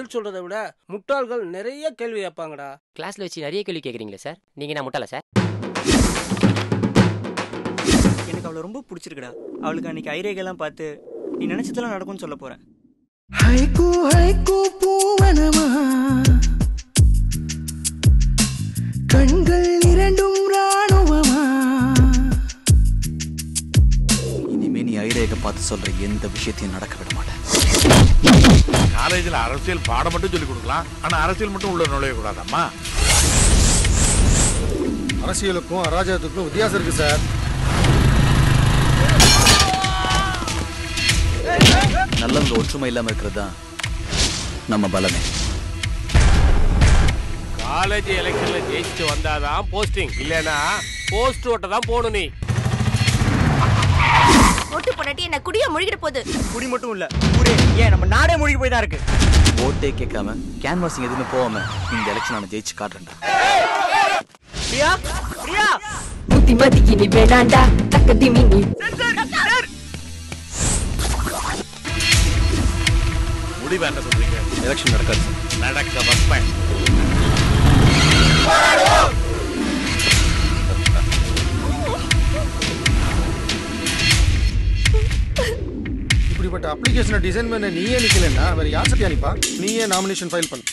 பதில் சொல்றதை விட முட்டாள்கள் நிறைய கேள்வி கேட்பாங்கடா கிளாஸ்ல வச்சு நிறைய கேள்வி கேக்குறீங்களே சார் நீங்க நான் முட்டாளா சார் எனக்கு அவளை ரொம்ப பிடிச்சிருக்குடா அவளுக்கு அன்னைக்கு ஐரேகெல்லாம் பார்த்து நீ நினைச்சதெல்லாம் நடக்கும்னு சொல்ல போறேன் ஹைக்கூ ஹைக்கூ பூவனமா கண்கள் இரண்டும் ராணுவமா இனிமே நீ ஐரேக பார்த்து சொல்ற எந்த விஷயத்தையும் நடக்க விட மாட்டேன் காலேஜ்ல அரசியல் பாடம் மட்டும் சொல்லி கொடுக்கலாம் ஆனா அரசியல் மட்டும் உள்ள நுழைய கூடாதம்மா அரசியலுக்கும் அராஜகத்துக்கும் வித்தியாசம் இருக்கு சார் நல்லவங்க ஒற்றுமை இல்லாம இருக்கிறது தான் நம்ம பலமே காலேஜ் எலெக்ஷன்ல ஜெயிச்சுட்டு வந்தாதான் போஸ்டிங் இல்லனா போஸ்ட் ஓட்ட தான் போகணும் நீ ஓட்டு போடாட்டி என்ன குடிய முழுகிட போகுது குடி மட்டும் இல்ல ஊரே ஏன் நம்ம நாடே மூழ்கி போய் தான் இருக்கு ஓட்டே கேட்காம கேன்வாசிங் எதுவுமே போகாம இந்த எலெக்ஷன் நான் ஜெயிச்சு காட்டுறேன்டா பிரியா பிரியா புத்திமதிக்கு நீ வேணாண்டா தக்கதி மினி முடிவு என்ன சொல்றீங்க எலெக்ஷன் நடக்காது நடக்க வைப்பேன் இப்படிப்பட்ட அப்ளிகேஷனை டிசைன் பண்ண நீயே நிக்கலன்னா வேற யார் சத்தியா நிப்பா நீயே நாமினேஷன் ஃபைல் பண்ணு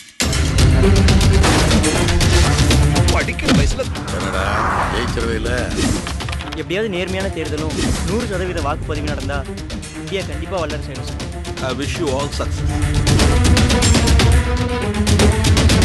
படிக்கிற வயசுல என்னடா ஜெயிச்சிடவே இல்ல எப்படியாவது நேர்மையான தேர்தலும் நூறு சதவீத வாக்குப்பதிவு நடந்தா இந்தியா கண்டிப்பா வல்லரசு ஆயிடும் sir I wish you all success